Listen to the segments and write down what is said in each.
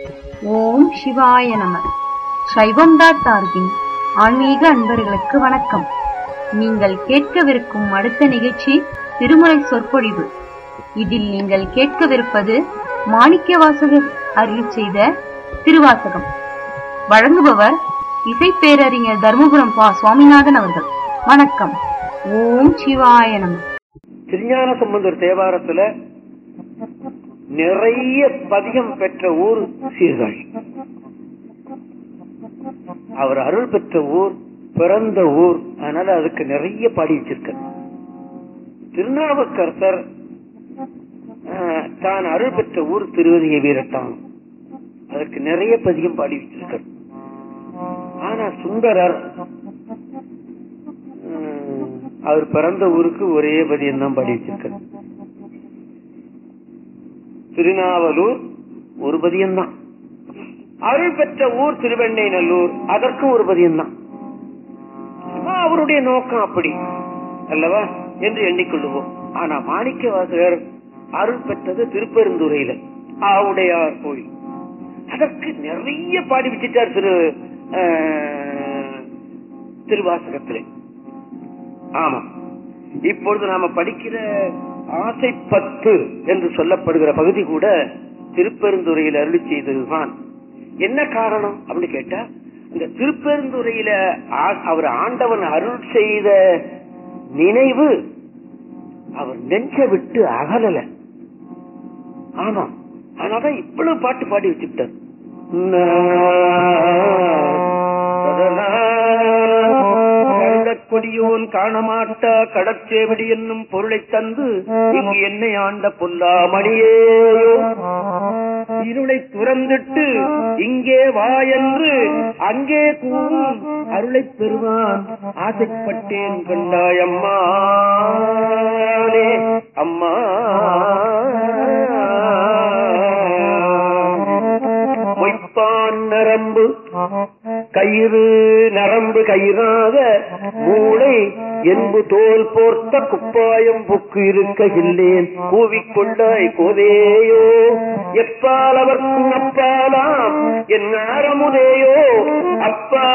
ஓம் சிவாய நம சைவம் டாட் ஆர்கின் ஆன்மீக அன்பர்களுக்கு வணக்கம் நீங்கள் கேட்கவிருக்கும் அடுத்த நிகழ்ச்சி திருமுறை சொற்பொழிவு இதில் நீங்கள் கேட்கவிருப்பது மாணிக்க வாசகர் அருளி செய்த திருவாசகம் வழங்குபவர் இசை பேரறிஞர் தர்மபுரம் பா சுவாமிநாதன் அவர்கள் வணக்கம் ஓம் சிவாய நம திருஞான சம்பந்தர் தேவாரத்துல நிறைய பதிகம் பெற்ற ஊர் சீர்காழி அவர் அருள் பெற்ற ஊர் பிறந்த ஊர் அதனால அதுக்கு நிறைய பாடி வச்சிருக்கார் திருநாவுக்கரசர் ஆஹ், தான் அருள் பெற்ற ஊர் திருவதிகை வீரட்டான் அதுக்கு நிறைய பதிகம் பாடி வச்சிருக்கார் ஆனா சுந்தரர் உம், அவர் பிறந்த ஊருக்கு ஒரே பதியம் தான் பாடி வச்சிருக்கார் திருநாவலூர் ஒரு பதியம் தான் அருள் பெற்ற ஊர் திருவெண்ணைநல்லூர் அதற்கும் ஒரு பதியம் தான் அவருடைய நோக்கம் அப்படி அல்லவா என்று எண்ணிக்கொள்ளுவோம் ஆனா மாணிக்க வாசகர் அருள் பெற்றது திருப்பெருந்துறையில ஆவுடையார் கோயில் அதற்கு நிறைய பாடி வச்சிட்டார் திரு ஆஹ், திருவாசகத்திலே ஆமா இப்பொழுது நாம படிக்கிற ஆசை பத்து என்று சொல்லப்படுகிற பகுதி கூட திருப்பெருந்துறையில் அருளி செய்ததுதான் என்ன காரணம் அப்படின்னு கேட்டா இந்த திருப்பெருந்துறையில ஆ- அவர் ஆண்டவன் அருள் செய்த நினைவு அவர் நெஞ்ச விட்டு அகலல ஆமா அதனாலதான் இவ்வளவு பாட்டு பாடி வச்சுட்டார் கொடியோன் காணமாட்டா கடற்சேவடி என்னும் பொருளை தந்து இங்கு என்னை ஆண்ட பொல்லாமணியேயோ இருளை துறந்திட்டு இங்கே வா என்று அங்கே கூறும் அருளை பெறுவான் ஆசைப்பட்டேன் கண்டாய் அம்மா அம்மா மொய்ப்பான் நரம்பு கயிறு நரம்பு கயிறாக மூளை என்பு தோல் போர்த்த குப்பாயம் புக்கு இருக்கையில்லேன் கூவிக்கொண்டாய் கோதேயோ எப்பால் அவர்க்கும் அப்பாலாம் என் ஆரமுதேயோ அப்பா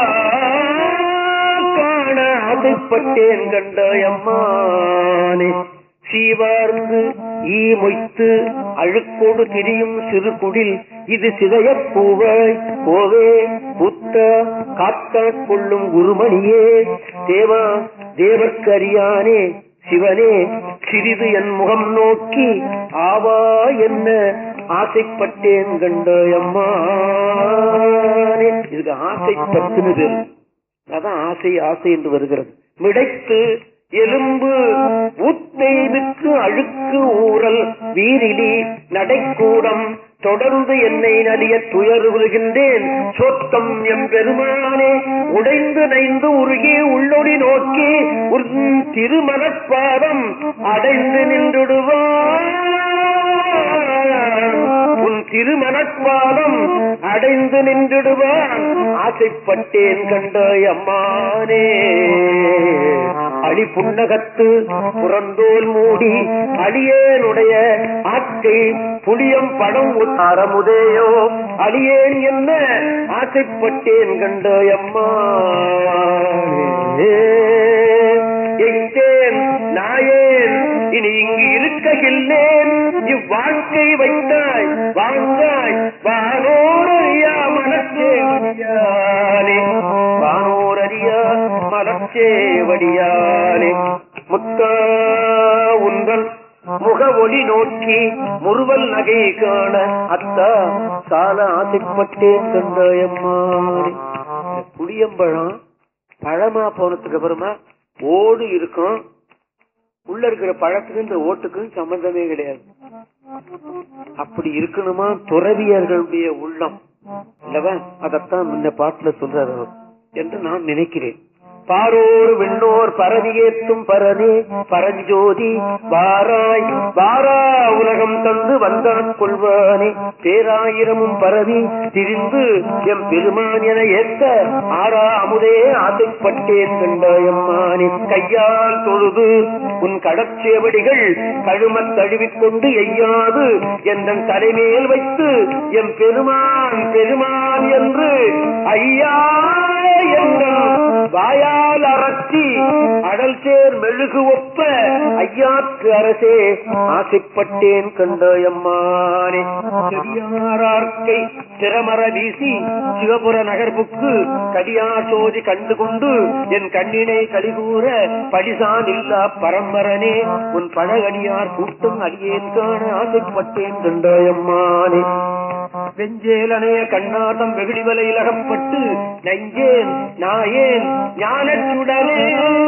காண ஆசைப்பட்டேன் கண்டாய் அம்மானே சீவார்ந்து ஈ மொய்த்து அழுக்கோடு திரியும் சிறு குடில் இது சிதையப் பூவாய் கோவே புத்த காத்தாட் கொள்ளும் குருமணியே தேவா தேவர்க்கரியானே சிவனே சிறிது என் முகம் நோக்கி ஆவா என்ன ஆசைப்பட்டேன் கண்டாயம்மா இதுக்கு ஆசைப்பட்டுன்னு பேரு அதான் ஆசை ஆசை என்று வருகிறது மிடைத்து எலும்பு ஊத்தெய்துக்கு அழுக்கு ஊறல் வீரிலி நடைக்கூடம் தொடர்ந்து என்னை நலிய துயருகின்றேன் சொத்தம் எம் பெருமானே உடைந்து நைந்து உருகி உள்ளொடி நோக்கி உன் திருமணப்பாதம் அடைந்து நின்றுடுவான் உன் திருமணப்பாதம் அடைந்து நின்றுடுவான் ஆசைப்பட்டேன் கண்டாய் அம்மானே அழி புன்னகத்து புறந்தோல் மூடி அடியேனுடைய ஆக்கை புளியம் படம் அறமுதேயோ அடியேன் என்ன ஆசைப்பட்டேன் கண்டாய் அம்மா எங்கேன் நாயேன் இனி இங்கு இருக்ககில்லேன் இவ்வாழ்க்கை வைத்தாய் வாழ்ந்தாய் வானோர் அறியா மனச்சே வடியானே வானோர் அறியா மலச்சே வடியானே முத்தா உந்தன் முக ஒளி நோக்கி முறுவல் நகை காண அத்தா சால ஆசைப்பட்டேன் கண்டாயம்மானே புளியம்பழம் பழமா போனதுக்கு அப்புறமா ஓடு இருக்கும் உள்ள இருக்கிற பழத்துக்கும் இந்த ஓட்டுக்கும் சம்பந்தமே கிடையாது அப்படி இருக்கணுமா துறவியர்களுடைய உள்ளம் இல்லவா அதத்தான் இந்த பாட்டுல சொல்றாரு அவர் என்று நான் நினைக்கிறேன் பாரோர் விண்ணோர் பரவியேத்தும் பரனே பரஞ்சோதி வாராய் வாரா உலகம் தந்து வந்தான் கொள்வானே பேராயிரமும் பரவி திரிந்து எம் பெருமான் என ஏத்த ஆரா அமுதே ஆசைப்பட்டேன் கண்டாயம்மானே கையால் தொழுது உன் கடற்சேவடிகள் கழுமத் தழுவிக்கொண்டு எய்யாது என்ற தலைமேல் வைத்து எம் பெருமான் பெருமான் என்று ஐயா எங்கள் வாயால் அரசி அடல் சேர் மெழுகு ஒப்ப ஐயாக்கு அரசே ஆசைப்பட்டேன் கண்டாயம்மானே பெரியாரார்க்கை திறமர வீசி சிவபுர நகர்புக்கு கடியார் சோதி கண்டு கொண்டு என் கண்ணினை கலிகூற படிசான் இல்லா பரம்பரனே உன் பழகடியார் கூட்டம் அடியேன் காண ஆசைப்பட்டேன் கண்டாயம்மானே வெஞ்சேலனைய கண்ணாட்டம் வெகுளி வலையில் அகப்பட்டு நெஞ்சேன் நாயேன் ஞானச்சுடனே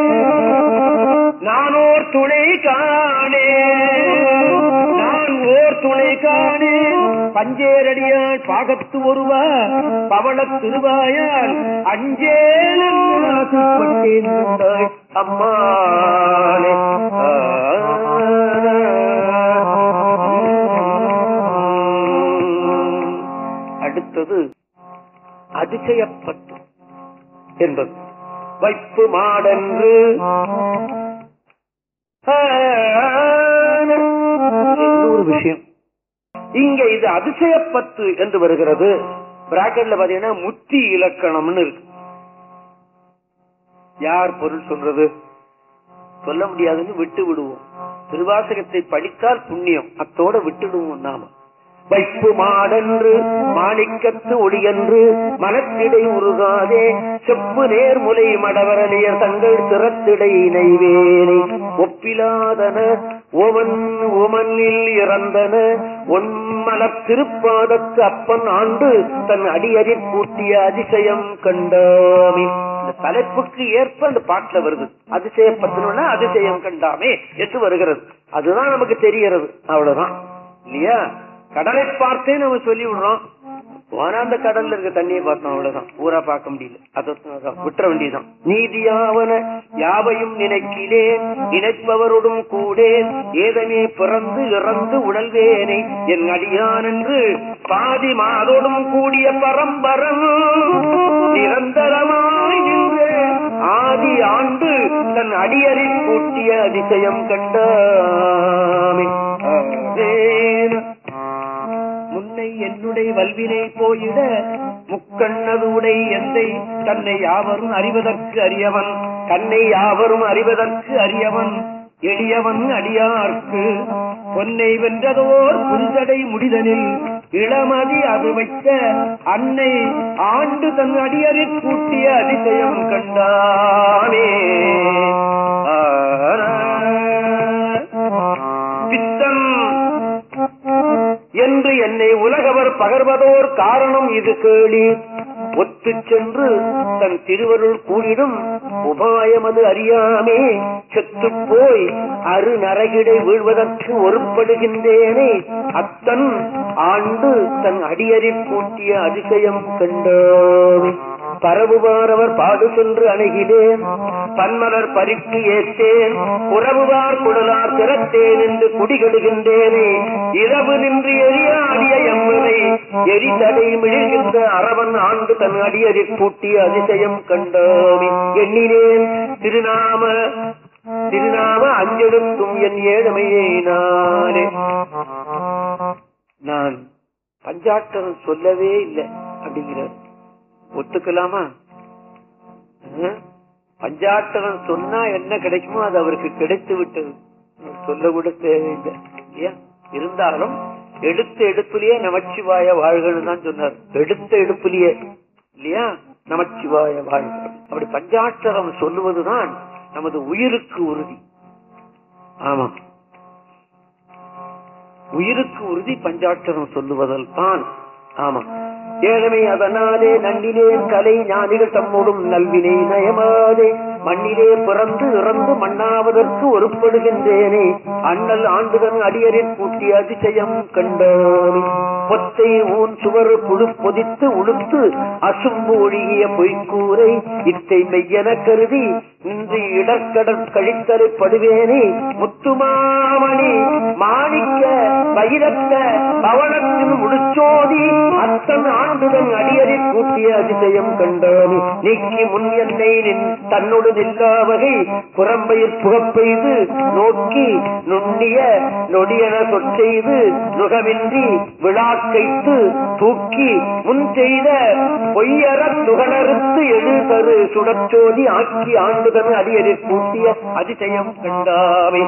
நானோர் துணை காணே நான் ஓர் துணை காணே பஞ்சேரடியால் பாகத்து ஒருவா பவள திருவாயால் அஞ்சேலன் ஆசைப்பட்டேன் கண்டாய் அம்மானே அடுத்தது அதிசயப்பட்டு என்பது வைப்பு மாடன்று இன்னொரு விஷயம் இங்க இது அதிசயப்பத்து என்று வருகிறது பிராக்கெட்ல பாத்தீங்கன்னா முத்தி இலக்கணம்னு இருக்கு யார் பொருள் சொல்றது சொல்ல முடியாதுன்னு விட்டு விடுவோம் திருவாசகத்தை படித்தால் புண்ணியம் அத்தோட விட்டுடுவோம் நாம வைப்பு மாடன்று மாணிக்கத்து ஒளியன்று மனத்திடை உருகாதே செப்பு நேர்முலை மடவரலியர் தங்கள் திறத்திடை நைவேனை ஒப்பிலாதன ஓமன் ஓமனில் இறந்தன ஒன்மலர் திருப்பாதத்து அப்பன் ஆண்டு தன் அடியறிற் கூட்டிய அதிசயம் கண்டாமே இந்த தலைப்புக்கு ஏற்ப அந்த பாட்டுல வருது அதிசயப்பத்தனா அதிசயம் கண்டாமே என்று வருகிறது அதுதான் நமக்கு தெரிகிறது அவ்வளவுதான் இல்லையா கடலை பார்த்தே நம்ம சொல்லி விடுறோம் போனா அந்த கடல்ல இருக்க தண்ணியை பார்த்தோம் அவ்வளவுதான் ஊரா பார்க்க முடியல அதான் விட்டுற வேண்டியதுதான் நீதியாவன யாவையும் நினைக்கிலே நினைப்பவரோடும் கூடேன் ஏதமே பிறந்து இறந்து உடல்வேனை என் அடியான் என்று பாதி மாதோடும் கூடிய பரம்பரம் நிரந்தரமாய் நின்று ஆதி ஆண்டு தன் அடியரில் கூட்டிய அதிசயம் கண்டாமே ஆதேன. முன்னை என்னுடைய வல்வினை போயிட முக்கண்ணது உடை எந்தை தன்னை யாவரும் அறிவதற்கு அறியவன் தன்னை யாவரும் அறிவதற்கு அறியவன் எளியவன் அடியார்க்கு பொன்னை வென்றதோர் புரிதடை முடிதனில் இளமதி அது வைத்த அன்னை ஆண்டு தன் அடியரில் கூட்டிய அதிசயம் கண்டானே பித்தன் என்று என்னை உலகவர் பகர்வதோர் காரணம் இது கேளி ஒத்து சென்று தன் திருவருள் கூடிடும் உபாயமது அறியாமே செத்து போய் அரு நரகிடை வீழ்வதற்கு ஒருப்படுகின்றேனே அத்தன் ஆண்டு தன் அடியறில் கூட்டிய அதிசயம் கண்டோமே பரவுவாரவர் பாடு சென்று அணுகினேன் பன்மலர் பறித்து ஏற்றேன் உறவுவார் குடலார் திறத்தேன் என்று குடிகெடுகின்றேனே இரவு நின்று எரியாடிய எம்மனை எரிதலை மிழிகின்ற அரவன் ஆண்டு தன் அடியறில் கூட்டிய அதிசயம் கண்டோமே எண்ணினேன் திருநாம திருநாம அஞ்செடுத்தும் என் ஏழமையை நானே நான் பஞ்சாட்டம் சொல்லவே இல்லை அப்படிங்கிறார் ஒத்துக்கலாமா அஹ்? பஞ்சாட்டரம் சொன்னா என்ன கிடைக்குமோ அது அவருக்கு கிடைத்து விட்டது சொல்ல கூட தேவையில்லை ஏன் இருந்தாலும் எடுத்த எடுப்புலயே நமச்சிவாய வாழ்கன்னு தான் சொன்னார் எடுத்த எடுப்புலயே இல்லையா நமச்சிவாய வாழ்க அப்படி பஞ்சாட்சரம் சொல்லுவதுதான் நமது உயிருக்கு உறுதி ஆமா உயிருக்கு உறுதி பஞ்சாட்சரம் சொல்லுவதில் தான் ஆமா ஏழமை அதனாலே நன்னினேன் கலை ஞானிகள் தம்மோடும் நல்வினை நயமாதே மண்ணிலே பிறந்து இறந்து மண்ணாவதற்கு ஒருப்படுகின்றேனே அண்ணல் ஆண்டுதன் அடியரில் கூட்டி அதிசயம் கண்டானே பொத்தை ஊன் சுவர் புழு பொதித்து உளுத்து அசும்பு ஒழுகிய பொய்க்கூரை இத்தை மெய்யென கருதி நின்று இடர்கடற் கழித்தலை படுவேனே முத்துமாமணி மாணிக்க வைரத்த பவனத்தின் முழுச்சோதி அத்தன் ஆண்டுதன் அடியரில் கூட்டிய அதிசயம் கண்டானே நீக்கி முன் என்னை நின் தன்னோடு நில்லா வகை புறம்பயிர் புகப்பெய்து நோக்கி நுண்ணிய நொடியென சொற்செய்து நுகமின்றி விழாக்கைத்து தூக்கி முன் செய்த பொய்யற துகளறுத்து எழு தரு சுடச்சோதி ஆக்கி ஆண்டுதன் அடியரில் கூட்டிய அதிசயம் கண்டாவே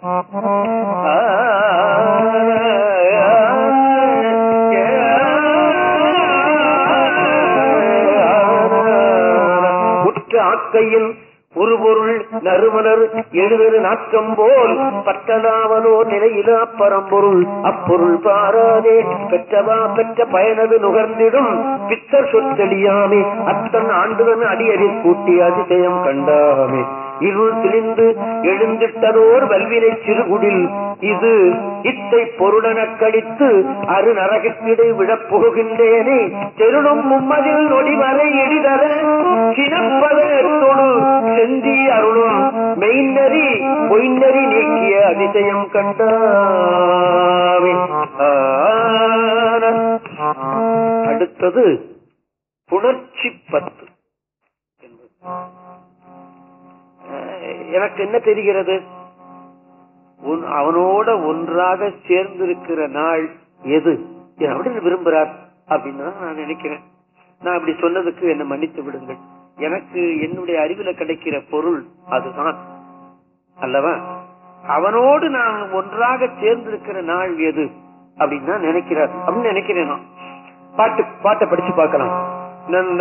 உற்ற ஆக்கையில் உருபொருள் நறுமலர் எழுதரு நாக்கம் போல் பட்டதாவலோ நிலையிலா பரம்பொருள் அப்பொருள் பாராதே பெற்றவா பெற்ற பயனது நுகர்ந்திடும் பித்தர் சொத்தெளியாமே அத்தன் ஆண்டுதன் அடியறி கூட்டி அதிசயம் கண்டாமே இருள் திரிந்து எழுந்திட்டதோர் வல்வினை சிறுகுடில் இது இத்தை பொருளனக் கழித்து அரு நரகத்திடை விழப் புகுகின்றேனே தெருளும் மும்மதில் நொடிவரை எளிதர சினப்பதத்தோடு செந்தி அருளும் மெய்நெறி பொய்நெறி நீக்கிய அதிசயம் கண்டாவே ஆன. அடுத்தது புணர்ச்சி பத்து என்பது. அஹ், எனக்கு என்ன தெரிகிறது உன் அவனோட ஒன்றாக சேர்ந்திருக்கிற நாள் எது இது அப்படின்னு விரும்புறார் அப்படின்னு தான் நான் நினைக்கிறேன் நான் அப்படி சொன்னதுக்கு என்னை மன்னித்து விடுங்கள் எனக்கு என்னுடைய அறிவுல கிடைக்கிற பொருள் அதுதான் அல்லவா அவனோடு நான் ஒன்றாக சேர்ந்திருக்கிற நாள் எது அப்படின்னு தான் நினைக்கிறார் அப்படின்னு நினைக்கிறேன் நான் பாட்டு பாட்டை படிச்சு பார்க்கலாம் நன்ன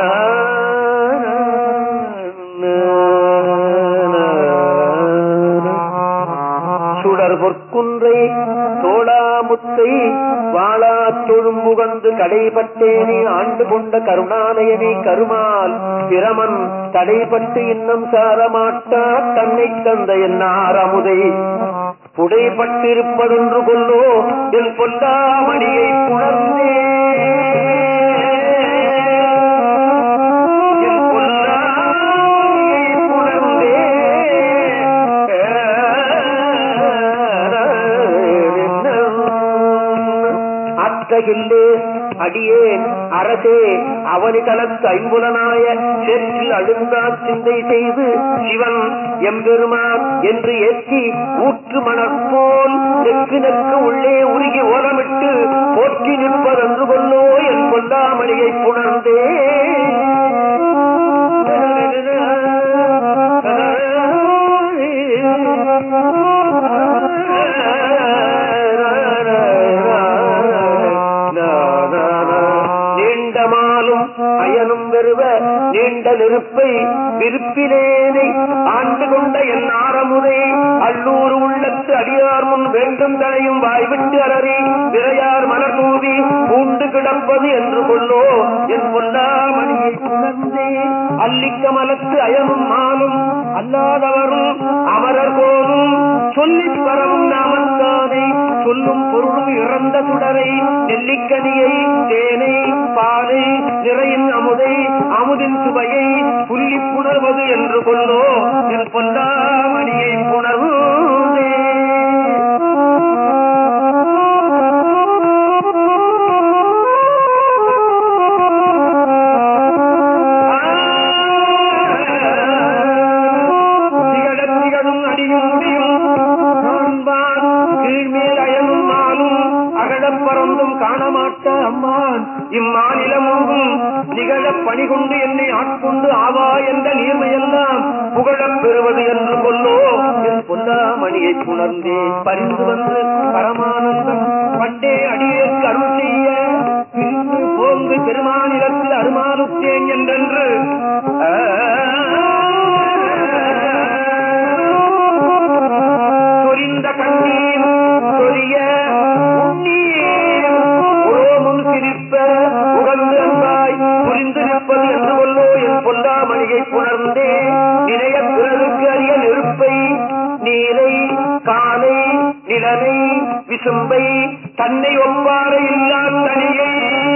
சுடர் பொற்குன்றை தோளாமுத்தை வாழா தொழும்புகந்து கடைபட்டேனே ஆண்டு கொண்ட கருணாலயனே கருமால் பிரமன் தடைப்பட்டு இன்னும் சாரமாட்டா தன்னை தந்த என்னார் அமுதை புடைப்பட்டிருப்பதொன்று கொல்லோ என் பொல்லாமணியை புணர்ந்தே என் பொல்லாமணியை புணர்ந்தே அத்தகில்லே அடியேன் அரசே அவனி தளத்து ஐம்புலனாய சேற்றில் அழுந்தா சிந்தை செய்து சிவன் எம்பெருமான் என்று ஏற்றி ஊற்று மணற்போல் நெக்கு நெக்கு உள்ளே உருகி ஓலமிட்டு போற்றி நிற்பதென்று கொல்லோ என் கொண்டாமணியை புணர்ந்தே நீண்டமாலும் அயனும் வெறுவ நீண்ட நெருப்பை விருப்பினேனை ஆண்டு கொண்ட என் ஆரமுதை அள்ளூர் உள்ளத்து அடியார் முன் வேண்டும் தனையும் வாய்விட்டு அலறி விரையார் மலர் தூவி பூண்டு கிடப்பது என்று கொள்ளோ என் பொல்லாமணியை உணர்ந்தே அல்லிக்க மலத்து அயனும் மாலும் அல்லாதவரும் அமரர் போதும் சொல்லிப் பரவும் நாமத்தானை சொல்லும் பொருளும் இறந்த சுடரை நெல்லிக்கனியை தேனை பாலை நிறையின் அமுதை அமுதின் சுவையை புள்ளி புணர்வது என்று கொள்ளோ என் பொல்லாமணியை புணர்ந்தே திகழத் திகழும் அடியும் முடியும் காண்பான் கீழ்மேல் அயனும் நானும் அகழப் பறந்தும் காணமாட்ட அம்மான் இம்மாநிலமும் நிகழப் பணி கொண்டு என்னை ஆட்கொண்டு ஆவா என்ற நீர்மையெல்லாம் புகழப் பெறுவது என்று கொல்லோ என் பொல்லாமணியை புணர்ந்தே பரிந்து வந்து பரமானந்தம் பண்டே அடியேற்கு அருள் செய்ய பிரிந்து போங்கு பெருமாநிலத்தில் அருமாறுத்தேன் என்றென்று சொரிந்த கண்ணீர் சொரிய உண்ணீர் உரோமும் சிரிப்ப உகந்து அன்பாய் புரிந்து நிற்பது என்று கொல்லோ என் பொல்லாமணியை புணர்ந்தே நினைய தந்தை தன்னை ஒப்பார இல்லா தனியை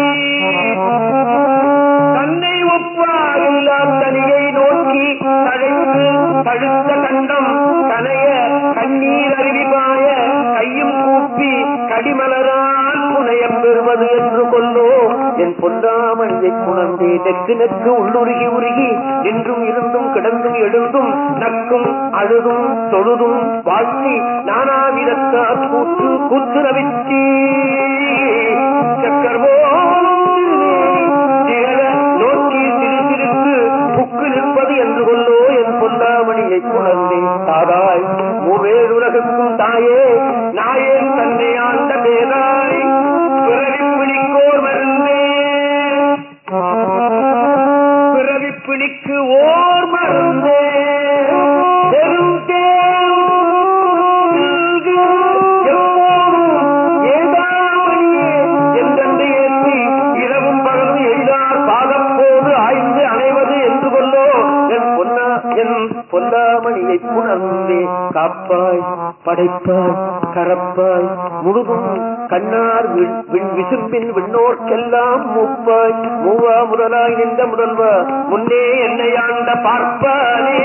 தன்னை ஒப்பார் இல்லா தனியை நோக்கி தழைத்து தழுத்த கண்டம் கனைய கண்ணீர் அருவிபாய கையும் கூப்பி கடிமலரால் புனையம் பெறுவது என்று கொல்லோ என் பொன்னாமணியை புணர்ந்தே நெக்கு நெக்கு உள்ளுருகி உருகி நின்றும் இருந்தும் கிடந்தும் எழுந்தும் நக்கும் அழுதும் தொழுதும் வாழ்த்தி நானாவிதத்தால் கூற்று கூத்து ரவிச்சி சக்கரவோ திகழ நோக்கி சிறுசிறுக்கு புக்கு நிற்பது என்று கொல்லோ என் பொன்னாமணியை புணர்ந்தே தாதாய் மூவேழ் உலகுக்கும் தாயே நாயேன் தன்னை ஆண்ட பேதாய் பிறவி பிணிக்கோர் மருந்தே பிறவி பிணிக்கு ஓர் மருந்தே பெரும் தேரும் எப்போதும் ஏதாமணியே என்றென்று ஏற்றி இரவும் பகலும் எய்தார் பாதப்போது ஆய்ந்து அணைவது என்று கொல்லோ என் பொன்னா என் பொல்லாமணியை புணர்ந்தே காப்பாய் படைப்பாய் கரப்பாய் முழுதும் கண்ணார் வி- விண் விசும்பின் விண்ணோர்க்கெல்லாம் மூப்பாய் மூவா முதலாய் நின்ற முதல்வா முன்னே என்னை ஆண்ட பார்ப்பானே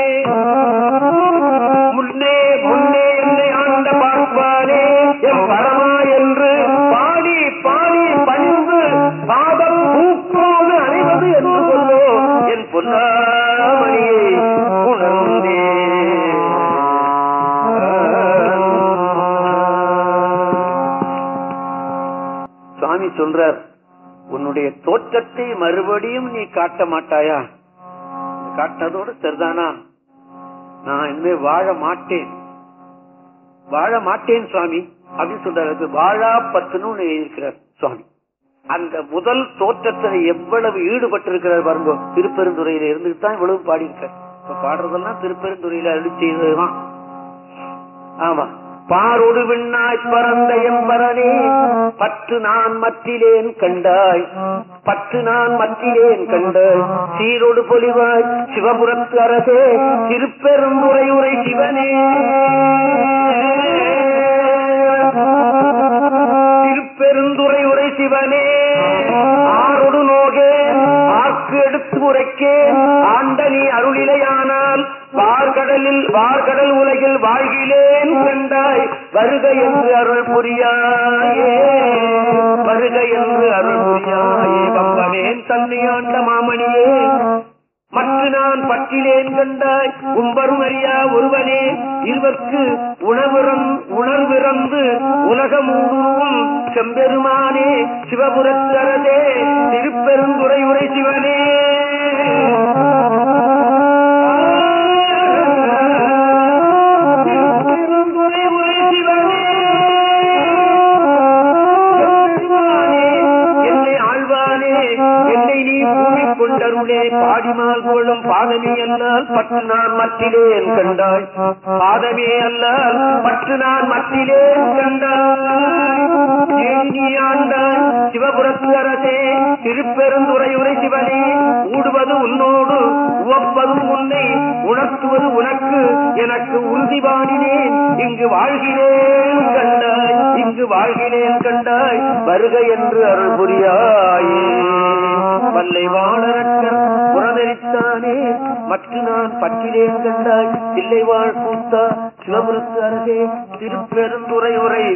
முன்னே முன்னே என்னை ஆண்ட பார்ப்பானே என் பரமா என்று பாடி பாடி பணிந்து பாதம் பூப்போது அணைவது என்று கொல்லோ என் பொன்னாமணியை உணர்ந்தே சுவாமி சொல்றார் உன்னுடைய தோற்றத்தை மறுபடியும் நீ காட்ட மாட்டாயா காட்டினதோடு சரிதானா நான் இனிமே வாழ மாட்டேன் வாழ மாட்டேன் சுவாமி அப்படின்னு சொல்றாரு அது வாழா பத்துன்னு ஒண்ணு எழுதியிருக்கிறார் சுவாமி அந்த முதல் தோற்றத்தில் எவ்வளவு ஈடுபட்டிருக்கிறார் பாருங்க திருப்பெருந்துறையில இருந்துட்டு தான் இவ்வளவு பாடியிருக்கார் இப்ப பாடுறதெல்லாம் திருப்பெருந்துறையில அருளி செய்ததுதான் ஆமா பாரொடு விண்ணாய் பறந்த எம்பரனே பற்று நான் மற்றிலேன் கண்டாய் பற்று நான் மற்றிலேன் கண்டாய் சீரொடு பொலிவாய் சிவபுரத்து அரசே திருப்பெருந்துறை உரை சிவனே திருப்பெருந்துறை உரை சிவனே ஆரொடு நோகே ஆக்கு எடுத்து உரைக்கேன் ஆண்ட நீ அருளிலையானால் வார்கடலில் வார்கடல் உலகில் வாழ்கிலேன் கண்டாய் வருக என்று அருள் புரியாயே வருக என்று அருள் புரியாயே கம்பனேன் தன்னை ஆண்ட மாமணியே மற்ற நான் பற்றிலேன் கண்டாய் உம்பரும் அறியா ஒருவனே இருவர்க்கு உணவிறந் உணர்விறந்து உலகமூடுருவும் செம்பெருமானே சிவபுரத்து அரசே திருப்பெருந்துறை உரை சிவனே திருப்பெருந்துறை உரை சிவனே எம்பெருமானே, என்னை ஆழ்வானே என்னை நீ பூமி கொண்டருளே பாடிமால் கொள்ளும் பாதமே அல்லால் பற்று நான் மற்றிலேன் கண்டாய் பாதமே அல்லால் பற்று நான் மற்றிலேன் கண்டாய் ஏன் நீ ஆண்டாய் சிவபுரத்து அரசே திருப்பெருந்துறை உரை சிவனே ஊடுவது உன்னோடு உவப்பதும் உன்னை உணர்த்துவது உனக்கு எனக்கு உறுதி பாடினேன் இங்கு வாழ்கிறேன் கண்டாய் இங்கு வாழ்கிறேன் கண்டாய் வருக என்று அருள் புரியாயே வல்லை வாழறக்கர் புறநெறித்தானே மற்ற நான் பற்றிலேன் கண்டாய் இல்லை வாழ் கூத்தா சிவபுரத்து அரசே திருப்பெருந்துறை உரை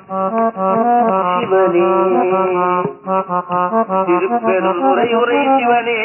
சிவனே திருப்பெருந்துறை உரை சிவனே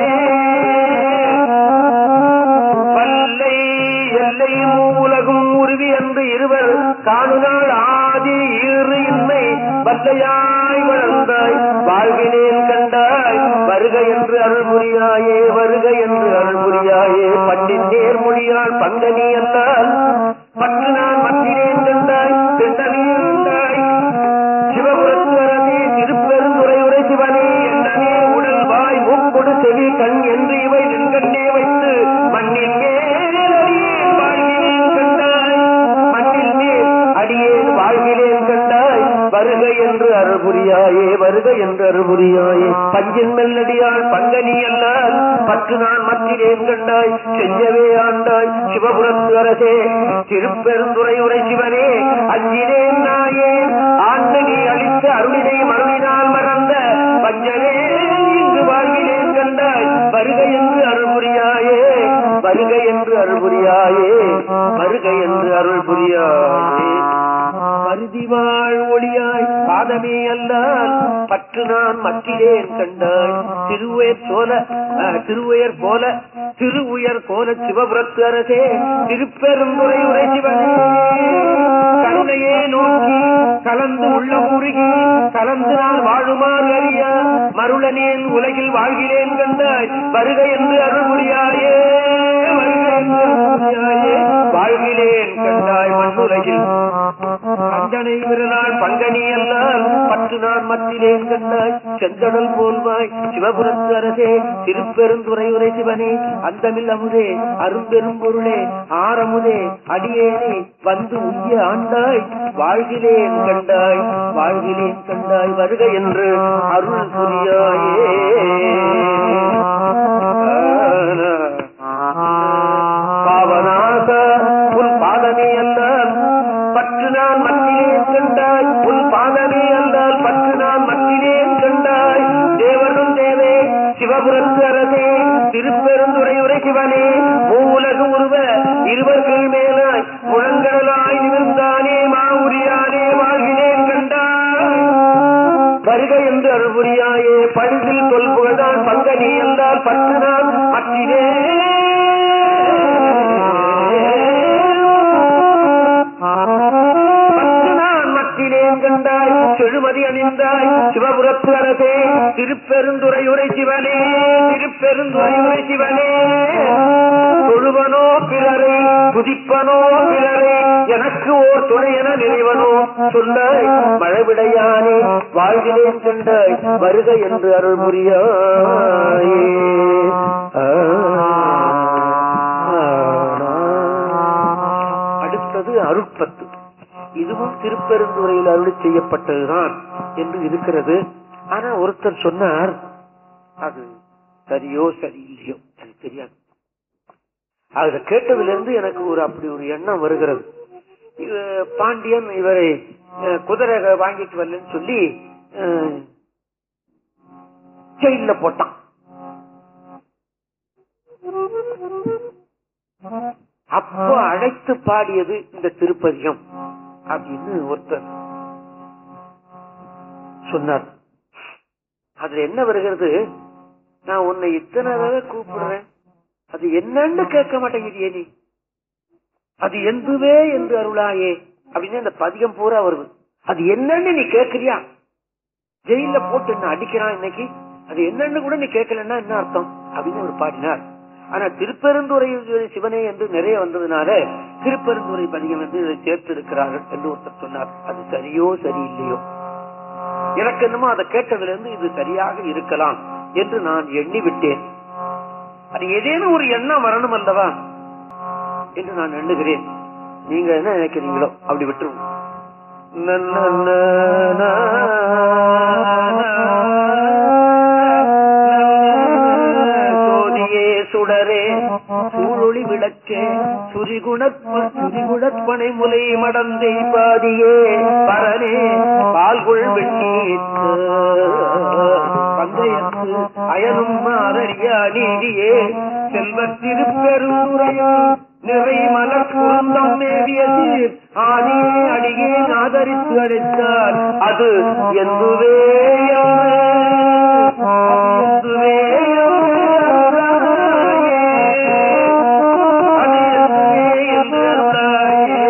வல்லை எல்லை மூலகும் உருவி என்று இருவர் காணுநாள் ஆதி ஈறு இன்மை வல்லையாய் வளர்ந்தாய் வாழ்வினேன் கண்டாய் வருக என்று அருள் புரியாயே வருக என்று அருள் புரியாயே பண்டின் நேர்மொழியால் பங்கனி என்றால் பற்று நான் மத்தினேன் கண்டாய் திண்டனே கண்டாய் சிவபுரத்து அரசே திருப்பெருந்துறை உரை சிவனே என்னனே உடல் வாய் மூக்கொடு செவி கண் என்று இவை நின்கண்ணே வைத்து மண்ணின் மேல் அடியேன் வாழ்கிறேன் கண்டாய் மண்ணின் மேல் அடியேன் வாழ்கிறேன் கண்டாய் வருக என்று அருள் புரியாயே வருக வருக என்று அருபுரியாயே பஞ்சின் மெல்லடியாள் பங்கனி அல்லால் பற்று நான் மத்திலேன் கண்டாய் செஞ்சவே ஆண்டாய் சிவபுரத்து அரசே திருப்பெருந்துறை உரை சிவனே அஞ்சினேன் நாயே ஆண்டு நீ அளித்த அருளினை மருளினால் மறந்த பஞ்சனே இங்கு வாழ்வினேன் கண்டாய் வருக என்று அருள் புரியாயே வருக என்று அருள் புரியாயே வருக என்று அருள் புரியாயே பருதிவாழ் ஒளியாய் பாதமே அல்லால் பற்று நான் மற்றிலேன் கண்டாய் திருவுயர் சோல அஹ், திருவுயர் போல திரு உயர் கோல சிவபுரத்து அரசே திருப்பெருந்துறை உரை சிவனே கருணையே நோக்கி கலந்து உள்ள உருகி கலந்து நான் வாழுமாறு அறிய மருளனேன் உலகில் வாழ்கிறேன் கண்டாய் வருக என்று அருள் புரியாயே வருக என்று அருள் புரியாயே வாழ்கிறேன் கண்டாய் மண்ணுலகில் அஞ்சனை விரலால் பங்கனி அல்லால் பற்று நான் மத்திலேன் கண்டாய் செந்தடல் போல்வாய் சிவபுரத்து அரசே திருப்பெருந்துறை உரை சிவனே அந்தமில் அமுதே அரும்பெரும் பொருளே ஆரமுதே அடியேனே வந்து உய்ய ஆண்டாய் வாழ்கிலேன் கண்டாய் வாழ்கிலேன் கண்டாய் வருக என்று அருள் புரியாயே பாவனாக உன் பாதமே அல்லால் பற்று நான் மத்திலேன் கண்டாய் உன் பாதமே அல்லால் பற்று நான் மத்திலேன் கண்டாய் தேவனும் தேவே சிவபுரத்து அரசே திருப்பெருந்துறை உரை சிவனே மூலகு உருவ இருவர்கள் மேலாய் முழங்கடலாய் நிமிர்ந்தானே மாவுரியானே வாழ்கினேன் கண்டாய் வருக என்று அருள்புரியாயே பழுதில் தொல் புகழ்தான் பங்கனி என்றால் பற்று நான் மற்றினே பற்று நான் மற்றினேன் கண்டாய் செழுமதி அணிந்தாய் சிவபுரத்து அரசே திருப்பெருந்துறை உரை சிவனே திருப்பெருந்துறை உரை சிவனே தொழுவனோ பிறரை துதிப்பனோ பிறரை எனக்கு ஓர் துணை என நினைவனோ சொல்ல மழவிடையானே வாழ்கிறேன் கண்டாய் வருக என்று அருள் புரியாயே அடுத்தது அருட்பத்து இதுவும் திருப்பெருந்துறையில் அருளி செய்யப்பட்டதுதான் என்று இருக்கிறது ஆனா ஒருத்தர் சொன்னார் அது சரியோ சரியில்லையோ எனக்கு தெரியாது அத கேட்டதுல இருந்து எனக்கு ஒரு அப்படி ஒரு எண்ணம் வருகிறது இது பாண்டியன் இவரை அஹ், குதிரை வாங்கிட்டு வரலன்னு சொல்லி அஹ், ஜெயில்ல போட்டான் அப்போ அழைத்து பாடியது இந்த திருப்பதிகம் அப்படின்னு ஒருத்தர் சொன்னார் அதுல என்ன வருகிறது நான் உன்னை இத்தனை தடவை கூப்பிடுறேன் அது என்னன்னு கேட்க மாட்டேங்கிறியே நீ அது எந்துவே என்று அருளாயே அப்படின்னு அந்த பதிகம் பூரா வருது அது என்னன்னு நீ கேக்குறியா ஜெயில போட்டு என்ன அடிக்கிறான் இன்னைக்கு அது என்னன்னு கூட நீ கேட்கலன்னா என்ன அர்த்தம் அப்படின்னு அவர் பாடினார் ஆனா திருப்பெருந்துறை சிவனே என்று நிறைய வந்ததுனால திருப்பெருந்துறை பதிகம் என்று இதை சேர்த்து இருக்கிறார்கள் என்று ஒருத்தர் சொன்னார் அது சரியோ சரியில்லையோ எனக்கு என்னமோ அதை கேட்டதுல இருந்து இது சரியாக இருக்கலாம் என்று நான் எண்ணி விட்டேன் அது ஏதேனும் ஒரு எண்ணம் வரணும் அல்லவா என்று நான் எண்ணுகிறேன் நீங்க என்ன நினைக்கிறீங்களோ அப்படி விட்டுருவோம் சோதியே சுடரே சூழொளி விளக்கே சுரிகுணப்ப சுரிகுணப்பனை முலை மடந்தை பாதியே பரனே பால்குள் வெண்ணீத்து பந்தயத்து அயனும் மாதறியா நீதியே செல்வத்திருப்பெருந்துரையும் நிறை மலர் குருந்தம் மேவிய சீர் ஆதியே அடியே ஆதரித்து அழைத்தால் அது எந்துவே எந்துவே அது எந்துவே என்று அருளாயே.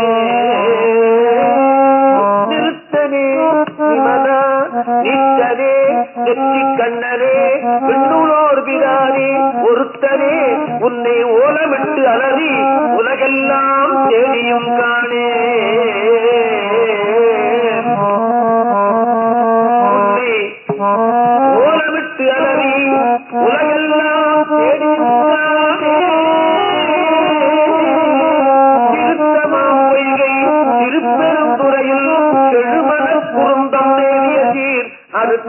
நிறுத்தனே நிமலா நித்தனே நெற்றி கண்ணனே விண்ணுளோர் பிதானே ஒருத்தனே உன்னை ஓலமிட்டு அலறி உலகெல்லாம் தேடியும் காணே உன்னை ஓலமிட்டு அலறி உலகெல்லாம் தேடியும் காணே திருத்தமாம் பொய்கை திருப்பெருந்துறையில் செழுமணக் குறுந்தம் நேவிய சீர் அது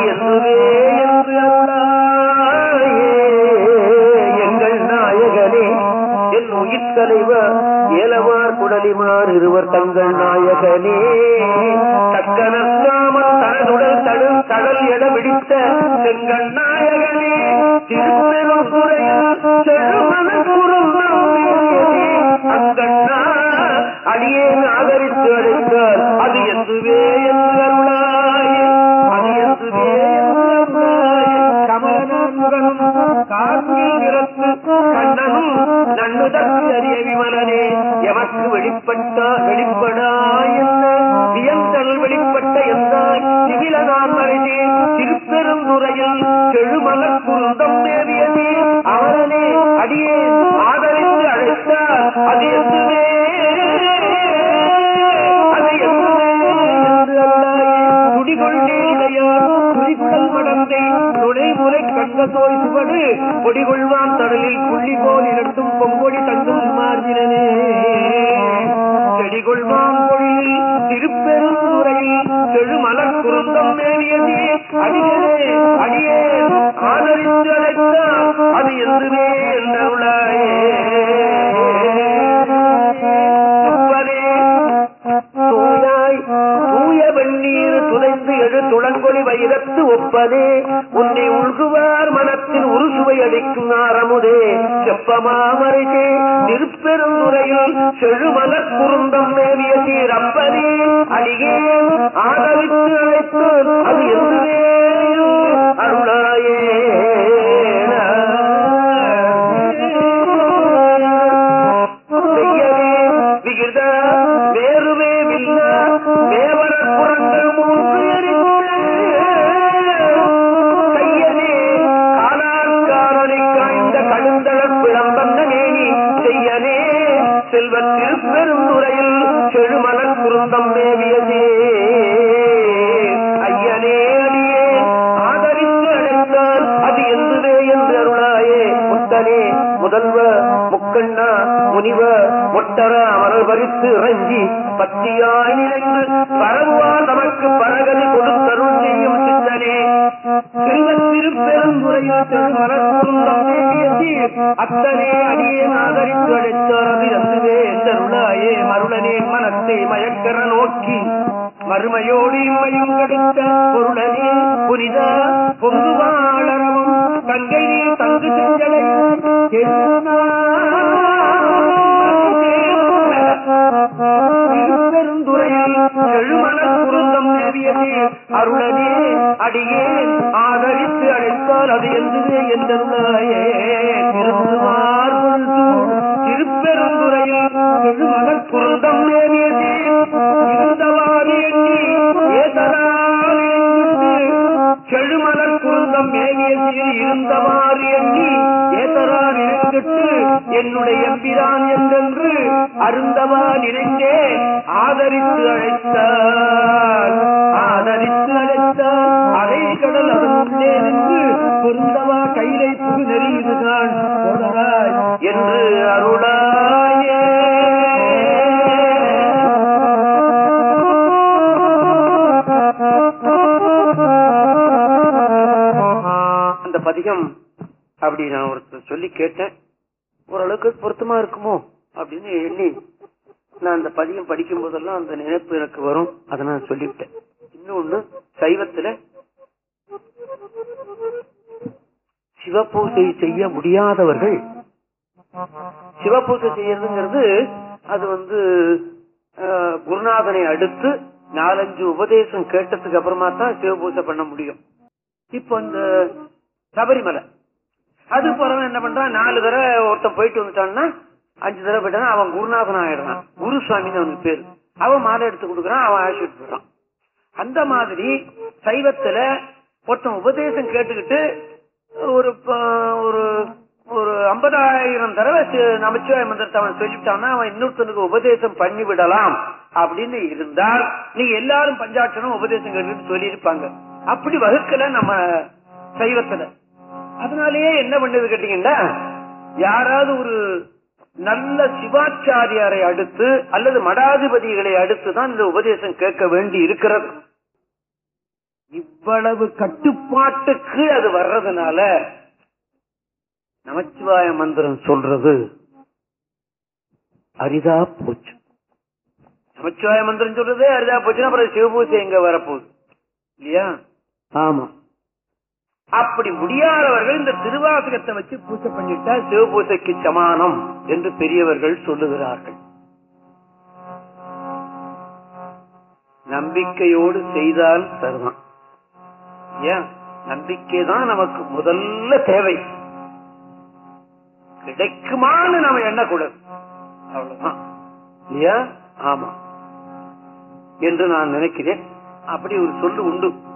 என்றுவே என்று அருளாயே எங்கள் நாயகனே என் உயிர் தலைவர் ஏலவார் குடலிமார் இருவர் தங்கள் நாயகனே தக்கனற்காமல் தனதுடல் தடு கடல் என விடித்த செங்கல் நாயகனே திருப்பெருந்துறையில் செழுமனப்புறம் அங்கண்ணா அடியேன் ஆதரித்து அழைத்தார் அது எந்துவே என்று அருளாயே அது எந்துவே என்று அருளாயே கமலநான்முகனும் கார்மில் நிறத்து கண்ணனும் நன்னுதற்கு அறிய விமலனே எமக்கு வெளிப்பட்டா வெளிப்படா என்ன வியந்தல் வெளிப்பட்ட எந்தாய் சிவில நான் மறைந்தே திருப்பெருந்துறையில் செழுமலர் குருந்தம் தேவியதே அவரனே அடியே ஆதரித்து அழைத்தார் அது எதுவே அது எதுவே என்று அல்லாயே குடிகொள்ளே இளையார் குறிக்கல் மடந்தை நுழைமுறை கண்ட தோய் சுவடு கொடிகொள்வான் கடலில் புள்ளி போல் இரண்டும் பொங்கொடி தங்கும் மார்பினே செடிகொள்வான் பொழில் திருப்பெருந்துறையில் செழுமலர் குருந்தம் மேவியதே அடியனே அடியே ஆதரித்து அழைத்தார் அது எதுவே என்றருளாயே அப்பனே, தூயாய் தூய வெந்நீர் துளைந்து எழு துளங்கொலி வைரத்து ஒப்பதே உன்னை உள்குவார் மனத்தில் உருசுவை அளிக்கும் ஆரமுதே செப்பமாமரைதே திருப்பெருந்துறையில் செழுமலர் குறுந்தம் மேவிய சீரப்பனே அடியே ஆதரித்து அழைத்து அது எதுவே அருளாயே செய்யவே விகித வேறுவே வில்ல மேவர புறங்கள் மூன்று எரித்து கையனே காலாக்காரனை காய்ந்த கழுந்தளப் பிளம்பந்த மேனி செய்யனே செல்வத் திருப்பெருந்துறையில் செழுமலர் குருந்தம் மேவியதே ஐயனே அடியே ஆதரித்து அழைத்தால் அது எந்துவே என்று அருளாயே முத்தனே முதல்வ முக்கண்ணா முனிவ மொட்டர அமரர் பறித்து இறங்கி பத்தியாய் நினைந்து பரவுவார் நமக்கு பரகதி கொடுத்தருள் செய்யும் சித்தனே செல்வத் திருப்பெருந்துறையில் திருமலக்குருந்தம் தேவியதி அத்தனே அடியே ஆதரித்து அழைத்தாரது எந்துவே என்றருளாயே மருளனே மனத்தை மயக்கர நோக்கி மறுமையோடு இம்மையும் கடுத்த பொருளனே புனித பொங்குவாளரவும் கங்கை நீர் தங்கு செஞ்சலை பெருந்துறையில் எழுமலர் குருந்தம் நேவியதே அருளனே அடியே ஆதரித்து அழைத்தால் அது எந்ததே என்றருளாயே திருந்துவார் திருப்பெருந்துறையில் எழுமலர் குருந்தம் நேவியதே இருந்தவாறு எண்ணி ஏதலால் எண்ணிட்டு செழுமலர் குருந்தம் மேவியதில் இருந்தவாறு எண்ணி ஏதரா நினைந்துட்டு என்னுடைய எம்பிரான் என்றென்று அருந்தவா நினைந்தே ஆதரித்து அழைத்தார் ஆதரித்து அழைத்தார் அலை கடல் அதன் உள்ளே நின்று பொருந்தவா கைலை புகு நெறி இதுதான் தொடராய் என்று அருளாயே அந்த பதிகம் அப்படி நான் ஒருத்தர் சொல்லி கேட்டேன் ஓரளவுக்கு பொருத்தமா இருக்குமோ அப்படின்னு எண்ணி நான் அந்த பதிகம் படிக்கும் போதெல்லாம் அந்த நினைப்பு எனக்கு வரும் அதை நான் சொல்லிவிட்டேன் இன்னொன்னு சைவத்துல சிவபூசை செய்ய முடியாதவர்கள் சிவபூசை செய்யறதுங்கிறது அது வந்து அஹ், குருநாதனை அடுத்து நாலஞ்சு உபதேசம் கேட்டதுக்கு அப்புறமா தான் சிவபூசை பண்ண முடியும் இப்போ இந்த சபரிமலை அது போறவன் என்ன பண்றான் நாலு தடவை ஒருத்தன் போயிட்டு வந்துட்டான்னா அஞ்சு தடவை போயிட்டான் அவன் குருநாதன் ஆயிடுறான் குருசுவாமின்னு அவனுக்கு பேரு அவன் மாலை எடுத்து கொடுக்குறான் அவன் அழைச்சிட்டு போறான் அந்த மாதிரி சைவத்துல ஒருத்தன் உபதேசம் கேட்டுக்கிட்டு ஒரு ப- ஒரு ஒரு ஐம்பதாயிரம் தடவை சி- நமச்சிவாய மந்திரத்தை அவன் சொல்லிட்டான்னா அவன் இன்னொருத்தனுக்கு உபதேசம் பண்ணி விடலாம் அப்படின்னு இருந்தால் நீங்க எல்லாரும் பஞ்சாட்சரம் உபதேசம் கேட்டுட்டு சொல்லியிருப்பாங்க அப்படி வகுக்கல நம்ம சைவத்துல அதனாலேயே என்ன பண்ணுது கேட்டீங்கன்னா யாராவது ஒரு நல்ல சிவாச்சாரியாரை அடுத்து அல்லது மடாதிபதிகளை அடுத்து தான் இந்த உபதேசம் கேட்க வேண்டி இருக்கிறது இவ்வளவு கட்டுப்பாட்டுக்கு அது வர்றதுனால நமச்சிவாய மந்திரம் சொல்றது அரிதா போச்சு நமச்சிவாய மந்திரம் சொல்றதே அரிதா போச்சுன்னா அப்புறம் சிவபூஜை எங்க வரப்போகுது இல்லையா ஆமா அப்படி முடியாதவர்கள் இந்த திருவாசகத்தை வச்சு பூஜை பண்ணிட்டா சிவபூஜைக்கு சமானம் என்று பெரியவர்கள் சொல்லுகிறார்கள் நம்பிக்கையோடு செய்தால் தருவான் ஏன் நம்பிக்கை தான் நமக்கு முதல்ல தேவை கிடைக்குமான்னு நம்ம எண்ணக்கூடாது அவ்வளவுதான் இல்லையா ஆமா என்று நான் நினைக்கிறேன் அப்படி ஒரு சொல்லு உண்டு